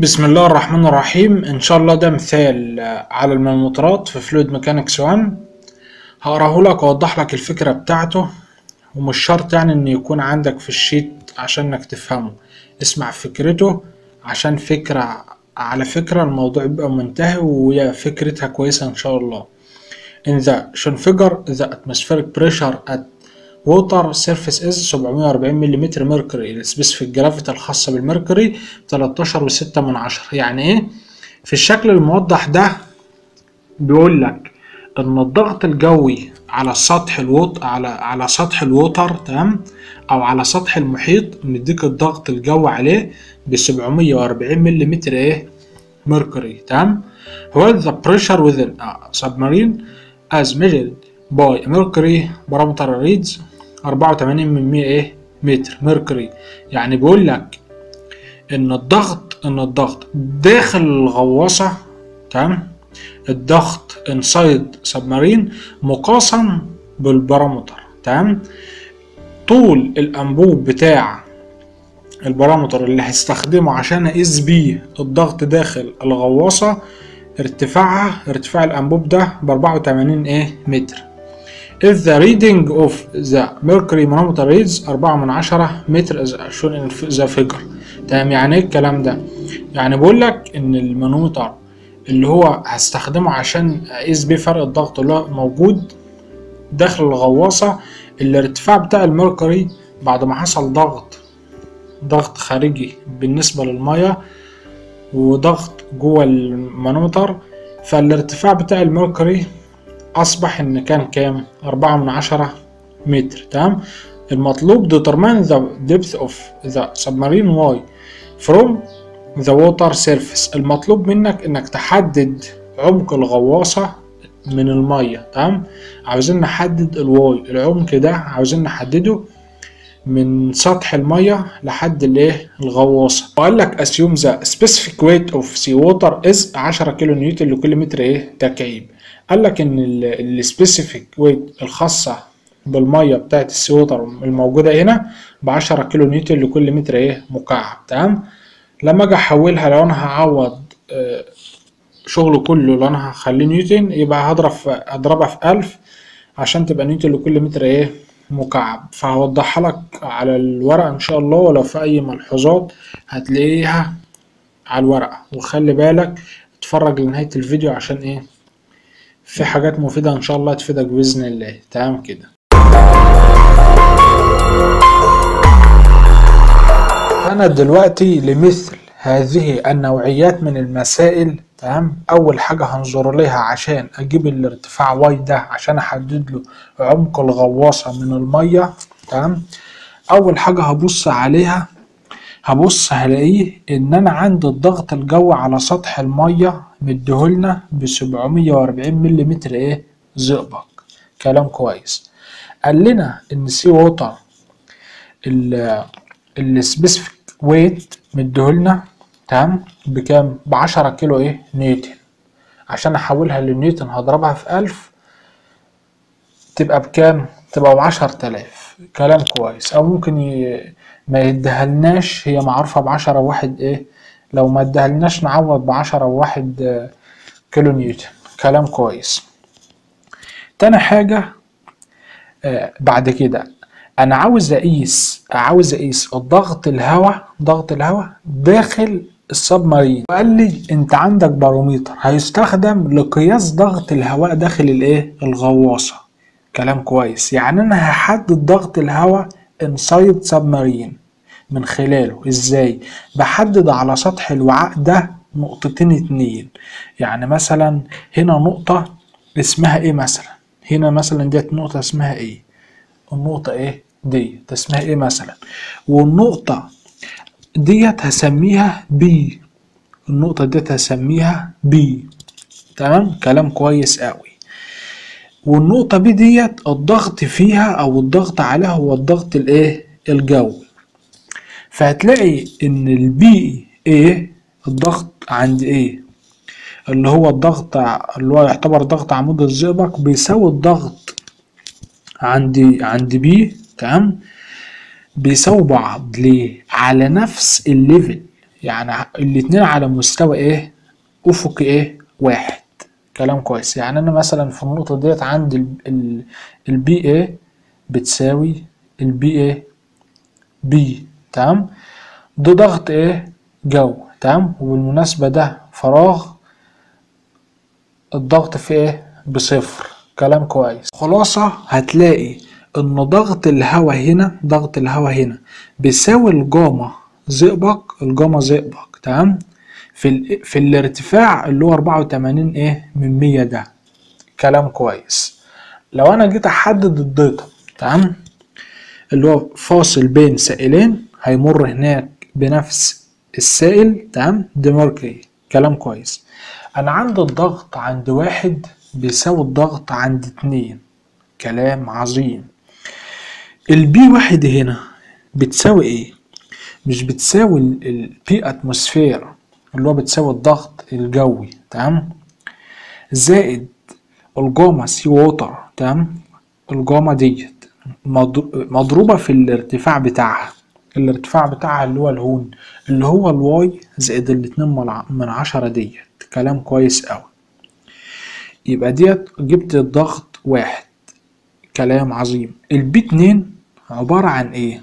بسم الله الرحمن الرحيم ان شاء الله ده مثال آه، على المنومترات في فلويد ميكانكس 1 هقراه لك واوضح لك الفكرة بتاعته ومش شرط يعني ان يكون عندك في الشيت عشان انك تفهمه اسمع فكرته عشان فكرة على فكرة الموضوع يبقى منتهي وهي فكرتها كويسة ان شاء الله in the shown figure the atmospheric pressure at water surface is 740 ملم ميركوري السبيسيفيك جرافيتي الخاصة بالميركوري 13 وستة من عشرة يعني ايه في الشكل الموضح ده بيقول لك ان الضغط الجوي على سطح الوط على على سطح الوتر تمام او على سطح المحيط مديك الضغط الجوي عليه ب 740 ملم ايه ميركوري تمام هو the pressure within a submarine as measured by mercury barometer reads 84 من 100 ايه متر ميركوري يعني بيقول لك ان الضغط ان الضغط داخل الغواصة تمام الضغط انسايد سبمارين مقاسا بالبارامتر تمام طول الانبوب بتاع البارامتر اللي هستخدمه عشان اقيس بيه الضغط داخل الغواصة ارتفاعها ارتفاع الانبوب ده ب 84 ايه متر if the reading of the mercury manometer reads 4 من 10 متر as shown in the figure تمام يعني ايه الكلام ده يعني بقول لك ان المانومتر اللي هو هستخدمه عشان اقيس بيه فرق الضغط اللي هو موجود داخل الغواصة الارتفاع بتاع الميركوري بعد ما حصل ضغط ضغط خارجي بالنسبة للمية وضغط جوه المانومتر فالارتفاع بتاع الميركوري أصبح إن كان كام؟ أربعة من عشرة متر تمام المطلوب determine the depth of the submarine Y from the water surface المطلوب منك إنك تحدد عمق الغواصة من المية تمام عاوزين نحدد الواي العمق ده عاوزين نحدده من سطح المية لحد الايه الغواصة وقال لك assume the specific weight of sea water is 10 كيلو نيوتن لكل متر ايه تكعيب قال لك ان السبيسيفيك ويت الخاصة بالمية بتاعت السي ووتر الموجودة هنا ب 10 كيلو نيوتن لكل متر ايه مكعب تمام لما اجي احولها لو انا هعوض آه، شغله كله لو انا هخليه نيوتن يبقى هضرب في اضربها في 1000 عشان تبقى نيوتن لكل متر ايه مكعب فهوضحها لك على الورقة ان شاء الله ولو في اي ملحوظات هتلاقيها على الورقة وخلي بالك اتفرج لنهاية الفيديو عشان ايه في حاجات مفيدة ان شاء الله تفيدك بإذن الله تمام كده أنا دلوقتي لمثل هذه النوعيات من المسائل تمام أول حاجة هنظر لها عشان أجيب الارتفاع واي ده عشان أحدد له عمق الغواصة من المية تمام أول حاجة هبص عليها هبص هلاقيه إن أنا عندي الضغط الجوي على سطح المية مديهولنا بسبعمية وأربعين ملم إيه زئبق كلام كويس قال لنا إن سي ووتر السبيسيفيك ويت مديهولنا تمام بكام بعشرة كيلو ايه نيوتن عشان احولها لنيوتن هضربها في ألف تبقى بكام تبقى بعشر تلاف كلام كويس او ممكن ي... ما يدهلناش هي معروفة بعشرة واحد ايه لو ما ادهلناش نعوض بعشرة واحد آه، كيلو نيوتن كلام كويس تاني حاجة آه، بعد كده انا عاوز اقيس عاوز اقيس الضغط الهواء ضغط الهواء داخل السبمارين وقال لي انت عندك باروميتر هيستخدم لقياس ضغط الهواء داخل الايه الغواصه كلام كويس يعني انا هحدد ضغط الهواء انسايد سبمارين من خلاله ازاي بحدد على سطح الوعاء ده نقطتين اتنين يعني مثلا هنا نقطة اسمها ايه مثلا هنا مثلا ديت نقطة اسمها ايه النقطة ايه دي اسمها ايه مثلا والنقطة ديت هسميها بي النقطة ديت هسميها بي تمام كلام كويس قوي والنقطة بي ديت الضغط فيها او الضغط عليها هو الضغط الايه الجوي فهتلاقي ان البي ايه الضغط عند ايه اللي هو الضغط اللي هو يعتبر ضغط عمود الزئبق بيساوي الضغط عندي عند بي تمام بيساووا بعض ليه على نفس الليفل يعني ع- الاتنين على مستوى ايه افقي ايه واحد كلام كويس يعني انا مثلا في النقطة ديت عندي البي ايه بتساوي البي ايه بي تمام ده ضغط ايه جو تمام وبالمناسبة ده فراغ الضغط فيه ايه بصفر كلام كويس خلاصة هتلاقي ان ضغط الهواء هنا ضغط الهواء هنا بيساوي الجاما زئبق الجاما زئبق تمام في ال... في الارتفاع اللي هو 84 ايه من 100 ده كلام كويس لو انا جيت احدد الداتا تمام اللي هو فاصل بين سائلين هيمر هناك بنفس السائل تمام ده ميركوري كلام كويس انا عندي الضغط عند واحد بيساوي الضغط عند اتنين كلام عظيم البي واحد هنا بتساوي ايه مش بتساوي البي اتموسفير اللي هو بتساوي الضغط الجوي تمام زائد الجاما سي ووتر تمام الجاما ديت مضر- مضروبة في الارتفاع بتاعها الارتفاع بتاعها اللي هو الهون اللي هو الواي زائد الاتنين من ع- من عشرة ديت كلام كويس اوي يبقى ديت جبت الضغط واحد كلام عظيم البي اتنين عبارة عن ايه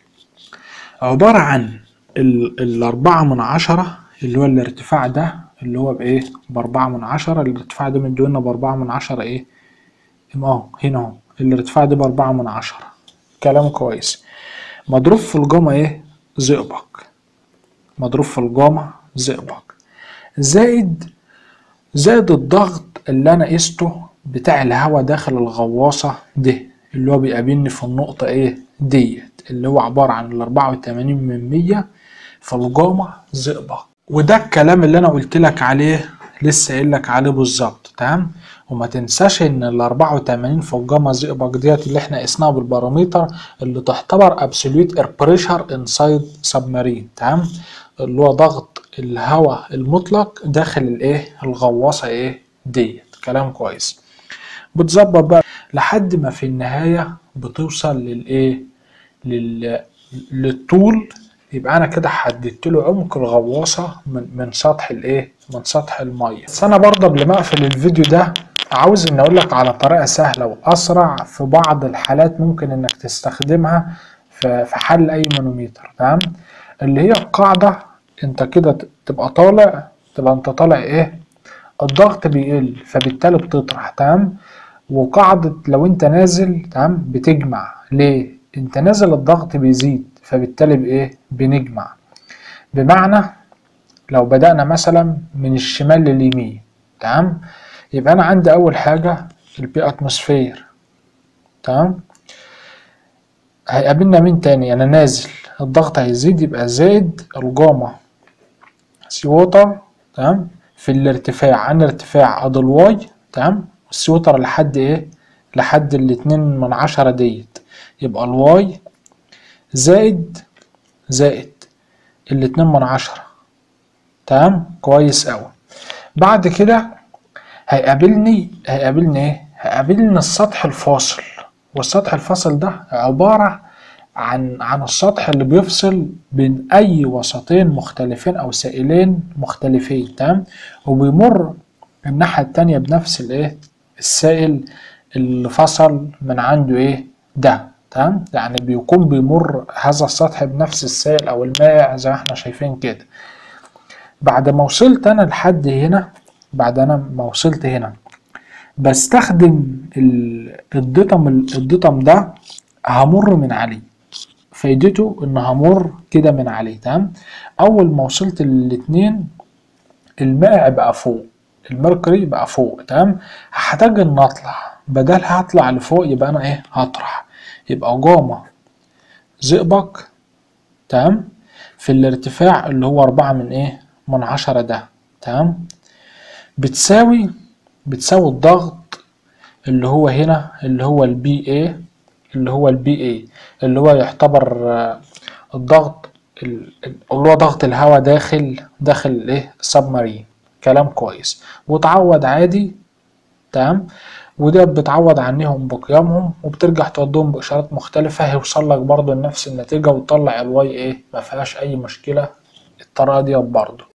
عبارة عن ال- الأربعة من عشرة اللي هو الارتفاع ده اللي هو بإيه بأربعة من عشرة الارتفاع ده مديولنا بأربعة من عشرة إيه اهو هنا اهو الارتفاع ده بأربعة من عشرة كلام كويس مضروب في الجاما إيه زئبق مضروب في الجاما زئبق زائد زائد الضغط اللي أنا قسته بتاع الهواء داخل الغواصة ده اللي هو بيقابلني في النقطة إيه ديت اللي هو عبارة عن الأربعة وتمانين من مية في الجاما زئبق وده الكلام اللي أنا قلت لك عليه لسه قايل لك عليه بالظبط تمام وما تنساش ان ال 84 في الجاما زئبق ديت اللي احنا قسناها بالبارامتر اللي تعتبر ابسوليوت اير بريشر انسايد سبمارين تمام اللي هو ضغط الهواء المطلق داخل الايه الغواصه ايه ديت كلام كويس بتظبط بقى لحد ما في النهايه بتوصل للايه لل... للطول يبقى انا كده حددت له عمق الغواصه من من سطح الايه من سطح الميه بس انا برضه قبل ما اقفل الفيديو ده عاوز ان اقول لك على طريقه سهله واسرع في بعض الحالات ممكن انك تستخدمها في في حل اي مانوميتر تمام اللي هي القاعده انت كده ت- تبقى طالع تبقى انت طالع ايه الضغط بيقل فبالتالي بتطرح تمام وقاعدة لو انت نازل تمام بتجمع ليه انت نازل الضغط بيزيد فبالتالي بايه بنجمع بمعنى لو بدأنا مثلا من الشمال لليمين تمام يبقى انا عندي اول حاجة البي اتموسفير تمام هيقابلنا مين تاني انا نازل الضغط هيزيد يبقى زائد الجاما سي ووتر تمام في الارتفاع عن ارتفاع ادي الواي تمام السي ووتر لحد ايه لحد الاتنين من عشرة ديت يبقى الواي زائد زائد الاتنين من عشرة تمام كويس اوي بعد كده هيقابلني هيقابلني ايه هيقابلني السطح الفاصل والسطح الفاصل ده عبارة عن عن السطح اللي بيفصل بين اي وسطين مختلفين او سائلين مختلفين تمام وبيمر الناحية التانية بنفس الايه السائل اللي فصل من عنده ايه ده تمام يعني بيكون بيمر هذا السطح بنفس السائل او المائع زي ما احنا شايفين كده بعد ما وصلت انا لحد هنا بعد انا ما وصلت هنا بستخدم ال- الديتم الديتم ده همر من عليه فايدته ان همر كده من عليه تمام اول ما وصلت للاتنين المائع بقى فوق الميركوري بقى فوق تمام هحتاج ان اطلع بدل هطلع لفوق يبقى انا ايه هطرح يبقى جاما زئبق تمام في الارتفاع اللي هو أربعة من ايه من عشرة ده تمام بتساوي بتساوي الضغط اللي هو هنا اللي هو البي اي اللي هو البي اي اللي هو يعتبر آه، الضغط ال- ال- اللي هو ضغط الهواء داخل داخل الايه السبمارين كلام كويس وتعوض عادي تمام وده بتعوض عنهم بقيمهم وبترجع تودهم بإشارات مختلفة هيوصل لك برضه لنفس النتيجة وتطلع الواي ايه ما فيهاش أي مشكلة الطريقة دي برضه